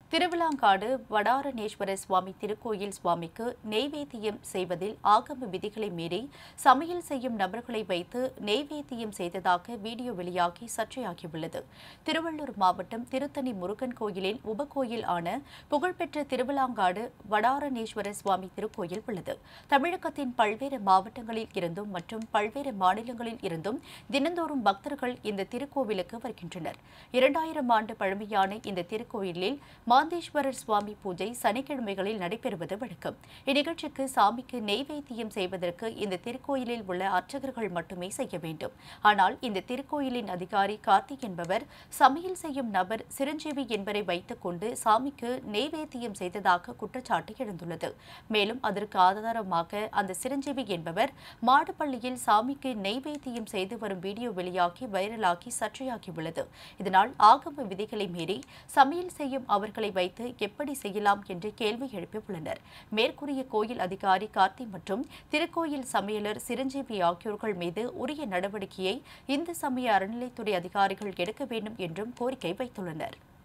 திருவிழாங்காடு வடாரணேஸ்வர சுவாமி திருக்கோயில் சுவாமிக்கு நெய்வேத்தியம் செய்வதில் ஆகம விதிகளை மீறி சமையல் செய்யும் நபர்களை வைத்து நெய்வேத்தியம் செய்ததாக வீடியோ வெளியாகி சர்ச்சையாகியுள்ளது திருவள்ளூர் மாவட்டம் திருத்தணி முருகன் கோயிலின் உபகோயில் ஆன புகழ்பெற்ற திருவிழாங்காடு வடாரணேஸ்வர சுவாமி திருக்கோயில் உள்ளது தமிழகத்தின் பல்வேறு மாவட்டங்களில் இருந்தும் மற்றும் பல்வேறு மாநிலங்களில் இருந்தும் தினந்தோறும் பக்தர்கள் இந்த திருக்கோவிலுக்கு வருகின்றனர் இரண்டாயிரம் ஆண்டு பழமையான இந்த திருக்கோயிலில் மாந்தேஸ்வரர் சுவாமி பூஜை சனிக்கிழமைகளில் நடைபெறுவது வழக்கம் இந்நிகழ்ச்சிக்கு சாமிக்கு நெய்வேத்தியம் செய்வதற்கு இந்த திருக்கோயிலில் உள்ள அர்ச்சகர்கள் மட்டுமே செய்ய வேண்டும் ஆனால் இந்த திருக்கோயிலின் அதிகாரி கார்த்திக் என்பவர் சமையல் செய்யும் நபர் சிரஞ்சீவி என்பவரை வைத்துக் கொண்டு சாமிக்கு நெய்வேத்தியம் செய்ததாக குற்றச்சாட்டு எழுந்துள்ளது மேலும் அதற்கு ஆதாரமாக அந்த சிரஞ்சீவி என்பவர் மாடுபள்ளியில் சாமிக்கு நெய்வேத்தியம் செய்து வரும் வீடியோ வெளியாகி வைரலாகி சர்ச்சையாகியுள்ளது இதனால் ஆகம விதிகளை மீறி சமையல் செய்யும் அவர்களை வைத்து எப்படி செய்யலாம் என்று கேள்வி எழுப்பியுள்ளனர் மேற்கூறிய கோயில் அதிகாரி கார்த்தி மற்றும் திருக்கோயில் சமையலர் சிரஞ்சீவி ஆகியோர்கள் மீது உரிய நடவடிக்கையை இந்து சமய அறநிலைத்துறை அதிகாரிகள் எடுக்க வேண்டும் என்றும் கோரிக்கை வைத்துள்ளனர்